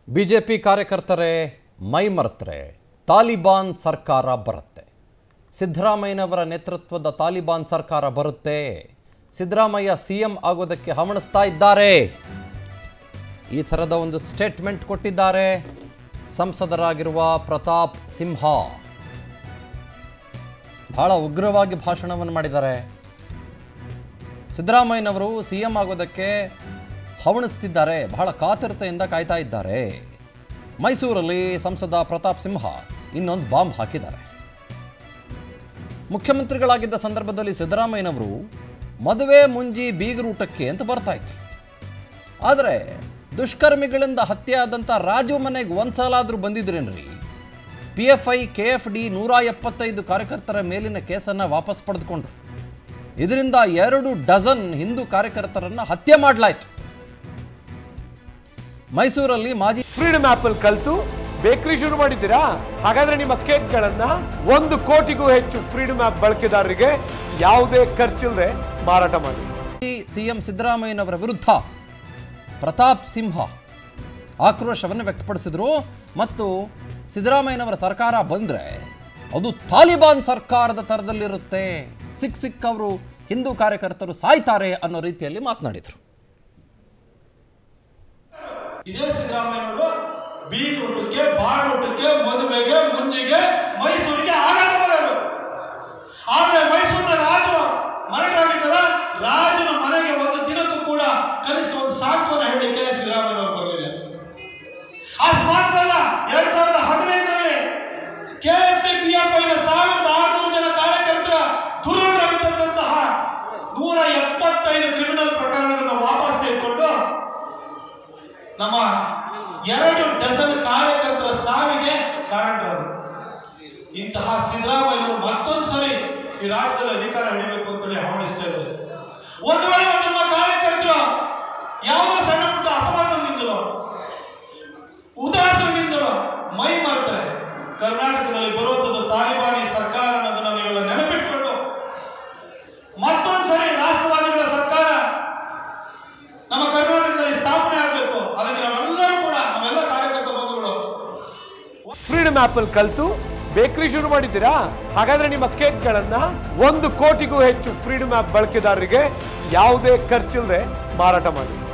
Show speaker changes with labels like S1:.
S1: BJP ಕಾರ್ಯಕರ್ತರೇ ಮೈಮರೆತರೆ Taliban ಸರ್ಕಾರ ಬರುತ್ತೆ ಸಿದ್ದರಾಮಯ್ಯನವರ ನೇತೃತ್ವದ ತಾಲಿಬಾನ್ ಸರ್ಕಾರ ಬರುತ್ತೆ ಸಿದ್ದರಾಮಯ್ಯ ಸಿ ಎಂ ಆಗೋದಕ್ಕೆ ಹವಣಿಸ್ತಾ ಇದ್ದಾರೆ ಈ ಥರದ ಒಂದು ಸ್ಟೇಟ್ಮೆಂಟ್ ಕೊಟ್ಟಿದ್ದಾರೆ ಸಂಸದರಾಗಿರುವ ಪ್ರತಾಪ್ ಸಿಂಹ ಬಹಳ ಉಗ್ರವಾಗಿ ಭಾಷಣವನ್ನು ಮಾಡಿದ್ದಾರೆ ಸಿದ್ದರಾಮಯ್ಯನವರು ಸಿ ಎಂ ಆಗೋದಕ್ಕೆ ಹವಣಿಸ್ತಿದ್ದಾರೆ ಬಹಳ ಕಾತರತೆಯಿಂದ ಕಾಯ್ತಾ ಇದ್ದಾರೆ ಮೈಸೂರಲ್ಲಿ ಸಂಸದ ಪ್ರತಾಪ್ ಸಿಂಹ ಇನ್ನೊಂದು ಬಾಂಬ್ ಹಾಕಿದ್ದಾರೆ ಮುಖ್ಯಮಂತ್ರಿಗಳಾಗಿದ್ದ ಸಂದರ್ಭದಲ್ಲಿ ಸಿದ್ದರಾಮಯ್ಯನವರು ಮದುವೆ ಮುಂಜಿ ಬೀಗರೂಟಕ್ಕೆ ಅಂತ ಬರ್ತಾ ಇದ್ರು ಆದರೆ ದುಷ್ಕರ್ಮಿಗಳಿಂದ ಹತ್ಯೆ ಆದಂಥ ರಾಜು ಮನೆಗೆ ಒಂದ್ಸಲ ಆದರೂ ಬಂದಿದ್ರೇನ್ರಿ P F I K F D ನೂರ ಎಪ್ಪತ್ತೈದು ಕಾರ್ಯಕರ್ತರ ಮೇಲಿನ ಕೇಸನ್ನು ವಾಪಸ್ ಪಡೆದುಕೊಂಡ್ರು ಇದರಿಂದ ಎರಡು ಡಜನ್ ಹಿಂದೂ ಕಾರ್ಯಕರ್ತರನ್ನು ಹತ್ಯೆ ಮಾಡಲಾಯಿತು ಮೈಸೂರಲ್ಲಿ ಮಾಜಿ
S2: ಫ್ರೀಡಮ್ ಆಪ್ ಅಲ್ಲಿ ಕಲ್ತು ಬೇಕರಿ ಶುರು ಮಾಡಿದ್ದೀರಾ ಹಾಗಾದ್ರೆ ನಿಮ್ಮ ಕೇಕ್ಗಳನ್ನ ಒಂದು ಕೋಟಿಗೂ ಹೆಚ್ಚು ಫ್ರೀಡಮ್ ಆಪ್ ಬಳಕೆದಾರರಿಗೆ ಯಾವುದೇ ಖರ್ಚಿಲ್ಲದೆ ಮಾರಾಟ ಮಾಡಿ
S1: ಸಿಎಂ ಸಿದ್ದರಾಮಯ್ಯನವರ ವಿರುದ್ಧ ಪ್ರತಾಪ್ ಸಿಂಹ ಆಕ್ರೋಶವನ್ನು ವ್ಯಕ್ತಪಡಿಸಿದರು ಮತ್ತು ಸಿದ್ದರಾಮಯ್ಯನವರ ಸರ್ಕಾರ ಬಂದರೆ ಅದು ತಾಲಿಬಾನ್ ಸರ್ಕಾರದ ಥರದಲ್ಲಿರುತ್ತೆ ಸಿಕ್ ಸಿಕ್ಕವರು ಹಿಂದೂ ಕಾರ್ಯಕರ್ತರು ಸಾಯ್ತಾರೆ ಅನ್ನೋ ರೀತಿಯಲ್ಲಿ ಮಾತನಾಡಿದರು
S3: ಇದೇ ಸಿದ್ದರಾಮಯ್ಯನವರು ಬೀಗ್ ಊಟಕ್ಕೆ ಬಾಳ್ ಊಟಕ್ಕೆ ಮದುವೆಗೆ ಮುಂಜಿಗೆ ಮೈಸೂರಿಗೆ ಆಗಾಗ ಬರೋರು ಆದ್ರೆ ಮೈಸೂರಿನ ರಾಜು ಮರಟಾಗಿದ್ದಲ್ಲ ರಾಜನ ಮನೆಗೆ ಒಂದು ದಿನಕ್ಕೂ ಕೂಡ ಕನಿಷ್ಠ ಒಂದು ಸಾಂತ್ವನ ಹೇಳಲಿಕ್ಕೆ ಸಿದ್ದರಾಮಯ್ಯನವರು ಬರಲಿಲ್ಲ ಅಷ್ಟು ಮಾತ್ರ ಅಲ್ಲ ಎರಡ್ ಸಾವಿರದ ಹದಿನೈದರಲ್ಲಿ ಕೆಎಫ್ಡಿ ಪಿಎಫ್ಐನ ಸಾವಿರದ ಆರುನೂರು ಜನ ಕಾರ್ಯಕರ್ತರ ದುರುಳರಾಗಿದ್ದಂತಹ ನೂರ ಎಪ್ಪತ್ತೈದು ಕ್ರಿಮಿನಲ್ ಪ್ರಕರಣಗಳನ್ನು ವಾಪಸ್ ತೆಗೆದುಕೊಂಡು ನಮ್ಮ ಎರಡು ಡಜನ್ ಕಾರ್ಯಕರ್ತರ ಸಾವಿಗೆ ಕಾರಣರಾದರು ಇಂತಹ ಸಿದ್ದರಾಮಯ್ಯವರು ಮತ್ತೊಂದು ಸರಿ ಈ ರಾಜ್ಯದಲ್ಲಿ ಅಧಿಕಾರ ಹಿಡಿಬೇಕು ಅಂತೇಳಿ ಹವಣಿಸ್ತಾ ಇದ್ದಾರೆ ಒಂದು ವೇಳೆ ಒಂದು ನಮ್ಮ ಕಾರ್ಯಕರ್ತರು ಯಾವ ಸಣ್ಣ ಪುಟ್ಟ ಅಸಮಾಧಾನದಿಂದಲೋ ಉದಾಸನದಿಂದಲೋ ಮೈ ಮರೆತರೆ ಕರ್ನಾಟಕದಲ್ಲಿ ಬರುವಂಥದ್ದು ತಾಲಿಬಾನಿ ಸರ್ಕಾರ ಅನ್ನೋದನ್ನ ನೀವೆಲ್ಲ ನೆನಪಿಟ್ಕೊಂಡು ಮತ್ತೊಂದು ಸರಿ ರಾಷ್ಟ್ರವಾದಿಗಳ ಸರ್ಕಾರ ನಮ್ಮ ಕರ್ನಾಟಕದಲ್ಲಿ ಸ್ಥಾಪನೆ ಆಗಬೇಕು ಅದಕ್ಕೆ ನಾವೆಲ್ಲರೂ ಕೂಡ ನಮ್ಮೆಲ್ಲ ಕಾರ್ಯಕರ್ತ ಬಂಧುಗಳು
S2: ಫ್ರೀಡಮ್ ಆಪ್ ಅಲ್ಲಿ ಕಲ್ತು ಬೇಕರಿ ಶುರು ಮಾಡಿದ್ದೀರಾ ಹಾಗಾದ್ರೆ ನಿಮ್ಮ ಕೇಕ್ಗಳನ್ನ ಒಂದು ಕೋಟಿಗೂ ಹೆಚ್ಚು ಫ್ರೀಡಮ್ ಆಪ್ ಬಳಕೆದಾರರಿಗೆ ಯಾವುದೇ ಖರ್ಚಿಲ್ಲದೆ ಮಾರಾಟ ಮಾಡಿ